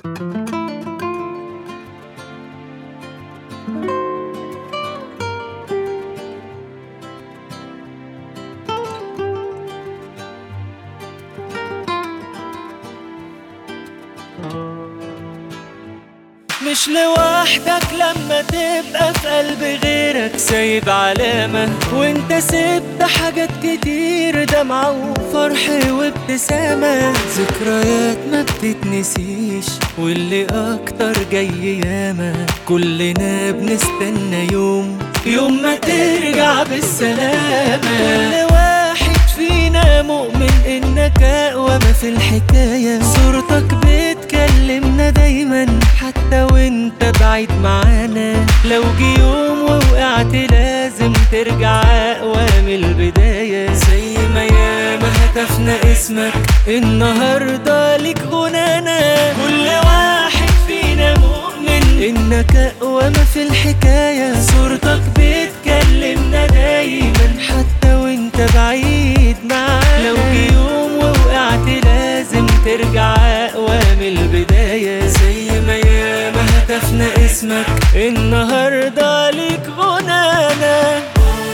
مش لوحدك لما تبقى في قلب غيرك سايب علامة وانت سبت حاجات كتير دمعة وفرح وابتسامة ذكريات ما بتتنسيش واللي اكتر جاي ياما كلنا بنستنى يوم يوم ما ترجع بالسلامة كل واحد فينا مؤمن انك اقوى ما في الحكاية صورتك بتكلمنا دايما حتى وانت بعيد معانا لو جه يوم ووقعت لازم ترجع اقوى من البداية زي ما ياما هتفنا اسمك النهاردة ليك غنانا كل واحد فينا مؤمن انك اقوى ما في الحكاية صورتك بتكلمنا دايما حتى وانت بعيد معانا لو جه يوم ووقعت لازم ترجع اقوى من البداية زي ما ياما هتفنا اسمك النهاردة ليك غنانا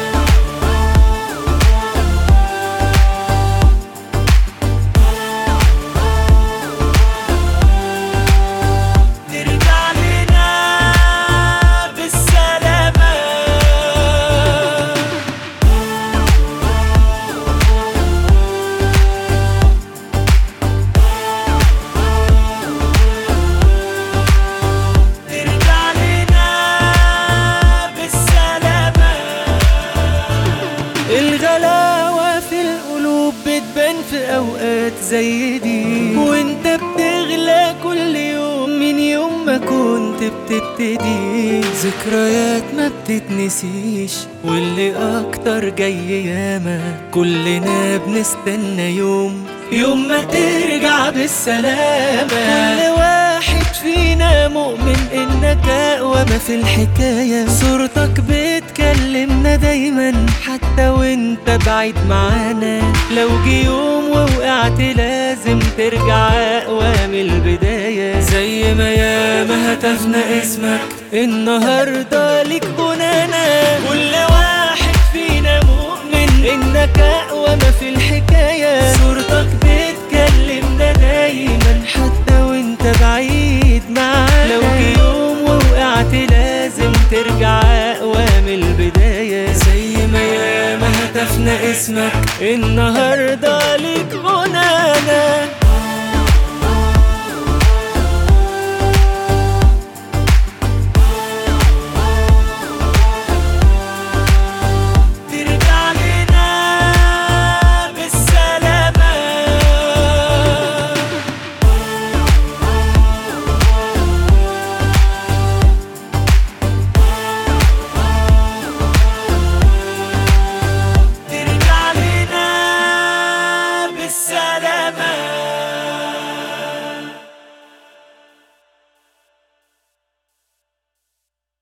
ترجع لنا بالسلامة ترجع لنا بالسلامة الغلاوة في القلوب بتبان في أوقات زي دي وانت بتغلى كل يوم من يوم ما كنت بتبتدي ذكريات ما بتتنسيش واللي أكتر جاي ياما كلنا بنستنى يوم يوم ما ترجع بالسلامة كل واحد فينا مؤمن انك اقوى ما في الحكاية صورتك بتكلمنا دايما حتى وانت بعيد معانا لو جه يوم ووقعت لازم ترجع اقوى من البداية زي ما ياما هتفنا اسمك النهاردة ليك غنانا كل واحد فينا مؤمن انك اقوى ما في الحكاية صورتك بتكلمنا دايما حتى وانت بعيد معانا لو جه يوم ووقعت لازم ترجع اقوى من البداية زي ما ياما هتفنا اسمك النهاردة ليك غنانا